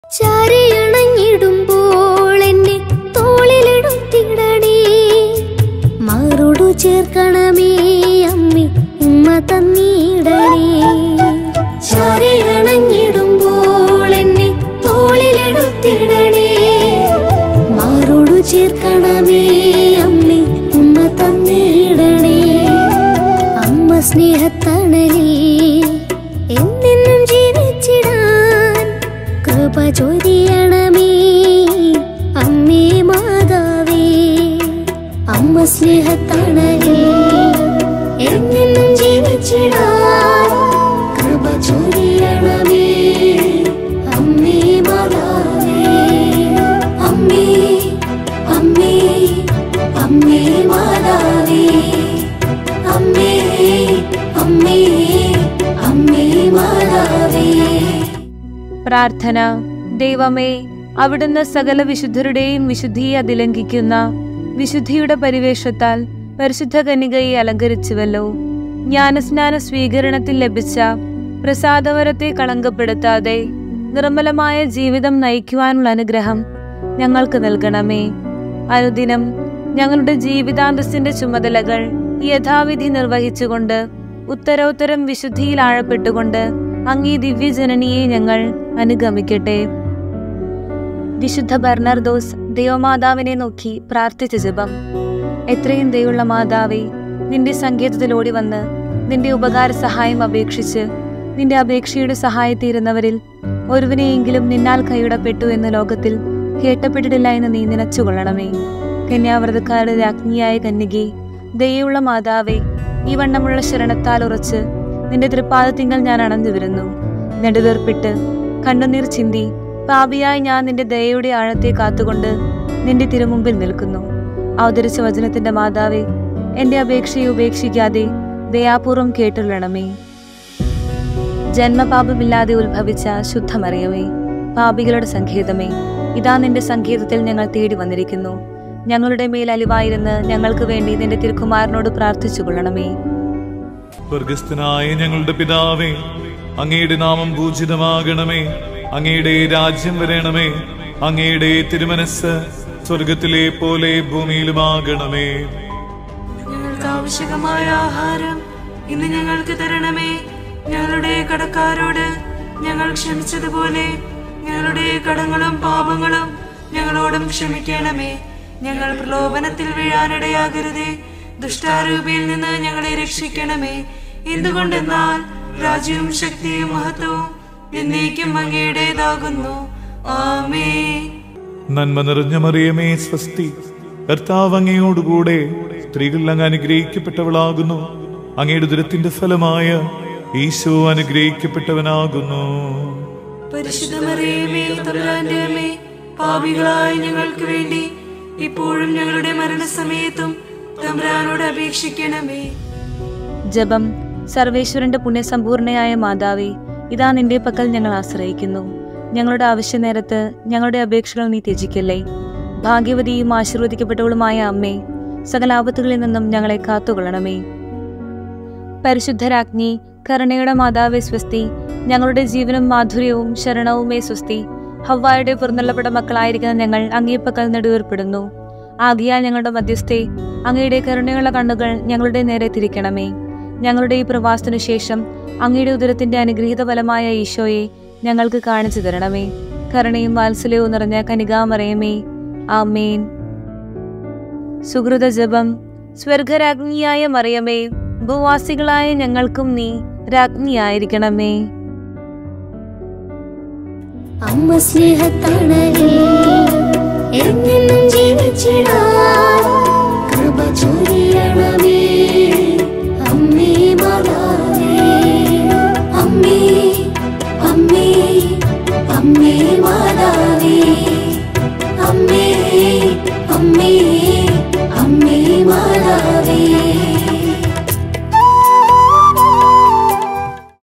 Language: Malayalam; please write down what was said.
ചാരിയണഞ്ഞിടുമ്പോൾ എന്നെ തോളിലെടുത്തിടണേ മാറോടു ചേർക്കണമേ അമ്മേ ഉമ്മ തന്നിടണേ ചാരിയണഞ്ഞിടുമ്പോൾ എന്നെ തോളിലെടുത്തിടണേ മാറോടു ചേർക്കണമേ അമ്മേ ഉമ്മ തന്നിടണേ അമ്മ സ്നേഹത്തണലേ എന്നെന്നും ജീവിച്ചിടാൻ കൃപ ചൊരിയണമേ അമ്മേ മാതാവേ അമ്മ സ്നേഹത്തണലേ എന്നെന്നും ജീവിച്ചിടാൻ കൃപ ചൊരിയണമേ അമ്മേ മാതാവേ അമ്മേ അമ്മേ അമ്മേ മാതാവേ അമ്മേ അമ്മേ അമ്മേ മാതാവേ പ്രാർത്ഥന ദൈവമേ അവിടുന്ന് സകല വിശുദ്ധരുടെയും വിശുദ്ധിയെ അതിലംഘിക്കുന്ന വിശുദ്ധിയുടെ പരിവേഷത്താൽ പരിശുദ്ധ കന്യകയെ അലങ്കരിച്ചുവല്ലോ ജ്ഞാനസ്നാന സ്വീകരണത്തിൽ ലഭിച്ച പ്രസാദവരത്തെ കളങ്കപ്പെടുത്താതെ നിർമ്മലമായ ജീവിതം നയിക്കുവാനുള്ള അനുഗ്രഹം ഞങ്ങൾക്ക് നൽകണമേ അനുദിനം ഞങ്ങളുടെ ജീവിതാന്തസ്സിന്റെ ചുമതലകൾ യഥാവിധി നിർവഹിച്ചുകൊണ്ട് ഉത്തരോത്തരം വിശുദ്ധിയിൽ ആഴപ്പെട്ടുകൊണ്ട് അങ്ങീ ദിവ്യജനനിയെ ഞങ്ങൾ അനുഗമിക്കട്ടെ വിശുദ്ധ ബർണർദോസ് ദൈവമാതാവിനെ നോക്കി പ്രാർത്ഥിച്ച ജപം എത്രയും ദയുള്ള മാതാവേ നിന്റെ സങ്കേതത്തിൽ ഓടി വന്ന് നിന്റെ ഉപകാര സഹായം അപേക്ഷിച്ച് നിന്റെ അപേക്ഷയുടെ സഹായത്തീരുന്നവരിൽ ഒരുവനെയെങ്കിലും നിന്നാൽ കൈയിടപ്പെട്ടു എന്ന ലോകത്തിൽ കേട്ടപ്പെട്ടിട്ടില്ല എന്ന് നീ നിനച്ചുകൊള്ളണമേ കന്യാവ്രതക്കാരുടെ രാജ്ഞിയായ കന്യകെ ദയുള്ള മാതാവേ ഈ വണ്ണമുള്ള ശരണത്താൽ ഉറച്ച് നിന്റെ തൃപ്പാദത്തിങ്കൽ ഞാൻ അണഞ്ഞു വരുന്നു നെടുതീർപ്പിട്ട് കണ്ണുനീർ ചിന്തി പാപിയായി ഞാൻ നിന്റെ ദയയുടെ ആഴത്തെ കാത്തുകൊണ്ട് നിന്റെ തിരുമുമ്പിൽ നിൽക്കുന്നു അവതരിച്ച വചനത്തിന്റെ മാതാവേ എന്റെ അപേക്ഷയെ ഉപേക്ഷിക്കാതെ ദയാപൂർവം കേട്ടുള്ളണമേ ജന്മപാപമില്ലാതെ ഉത്ഭവിച്ച ശുദ്ധമറിയമേ പാപികളുടെ സങ്കേതമേ ഇതാ നിന്റെ സങ്കേതത്തിൽ ഞങ്ങൾ തേടി വന്നിരിക്കുന്നു ഞങ്ങളുടെ മേൽ അലിവായിരുന്ന് ഞങ്ങൾക്ക് വേണ്ടി നിന്റെ തിരുക്കുമാരനോട് പ്രാർത്ഥിച്ചു കൊള്ളണമേ സ്വർഗസ്ഥനായ ഞങ്ങളുടെ പിതാവേ അങ്ങയുടെ നാമം പൂജിതമാകണമേ അങ്ങയുടെ രാജ്യം വരണമേ അങ്ങയുടെ തിരുമനസ് സ്വർഗത്തിലെ പോലെ ഭൂമിയിലുമാകണമേ ഞങ്ങൾക്ക് ആവശ്യകമായ ആഹാരം ഇന്ന് ഞങ്ങൾക്ക് തരണമേ ഞങ്ങളുടെ കടക്കാരോട് ഞങ്ങൾ ക്ഷമിച്ചതുപോലെ ഞങ്ങളുടെ കടങ്ങളും പാപങ്ങളും ഞങ്ങളോടും ക്ഷമിക്കണമേ ഞങ്ങൾ പ്രലോഭനത്തിൽ വീഴാനിടയാകരുതേ ദുഷ്ടാരൂപിയിൽ നിന്ന് ഞങ്ങളെ രക്ഷിക്കണമേ എന്തുകൊണ്ടെന്നാൽ രാജ്യവും ശക്തിയും മഹത്വവും എന്നേക്കും അങ്ങയുടേതാകുന്നു ആമേ നന്മ നിറഞ്ഞ മറിയമേ സ്വസ്തി കർത്താവ് അങ്ങയോടുകൂടെ സ്ത്രീകൾ അങ്ങ് അനുഗ്രഹിക്കപ്പെട്ടവളാകുന്നു അങ്ങയുടെ ദുരത്തിന്റെ ഫലമായ ഈശോ അനുഗ്രഹിക്കപ്പെട്ടവനാകുന്നു പരിശുദ്ധമറിയമേ തമ്പുരാന്റെ അമ്മേ പാപികളായ ഞങ്ങൾക്ക് വേണ്ടി ഇപ്പോഴും ഞങ്ങളുടെ മരണസമയത്തും തമ്പുരാനോട് അപേക്ഷിക്കണമേ ജപം സർവേശ്വരന്റെ പുണ്യസമ്പൂർണയായ മാതാവേ ഇതാ നിന്റെ പക്കൽ ഞങ്ങൾ ആശ്രയിക്കുന്നു ഞങ്ങളുടെ ആവശ്യ നേരത്ത് ഞങ്ങളുടെ അപേക്ഷകൾ നീ ത്യജിക്കല്ലേ ഭാഗ്യവതിയും ആശീർവദിക്കപ്പെട്ടവളുമായ അമ്മേ സകല ആപത്തുകളിൽ നിന്നും ഞങ്ങളെ കാത്തുകൊള്ളണമേ പരിശുദ്ധരാജ്ഞി കരുണയുടെ മാതാവേ സ്വസ്തി ഞങ്ങളുടെ ജീവനും മാധുര്യവും ശരണവുമേ സ്വസ്തി ഹവ്വായുടെ പുറന്തള്ളപ്പെട്ട മക്കളായിരിക്കുന്ന ഞങ്ങൾ അങ്ങേപ്പക്കൽ നെടുവേർപ്പെടുന്നു ആകിയാൽ ഞങ്ങളുടെ മധ്യസ്ഥെ അങ്ങയുടെ കരുണയുള്ള കണ്ണുകൾ ഞങ്ങളുടെ നേരെ തിരിക്കണമേ ഞങ്ങളുടെ ഈ പ്രവാസത്തിനു ശേഷം അങ്ങയുടെ ഉദരത്തിന്റെ അനുഗ്രഹീത ഫലമായ ഈശോയെ ഞങ്ങൾക്ക് കാണിച്ചു തരണമേ കരുണയും വാത്സല്യവും നിറഞ്ഞ കനികാമറയമേ ആമേൻ സുഹൃത ജപം സ്വർഗരാജ്ഞിയായ മറിയമേ ഭൂവാസികളായ ഞങ്ങൾക്കും നീ രാജ്ഞിയായിരിക്കണമേ അമ്മ സ്നേഹത്തണലേ എന്നെന്നും ജീവിച്ചിടാൻ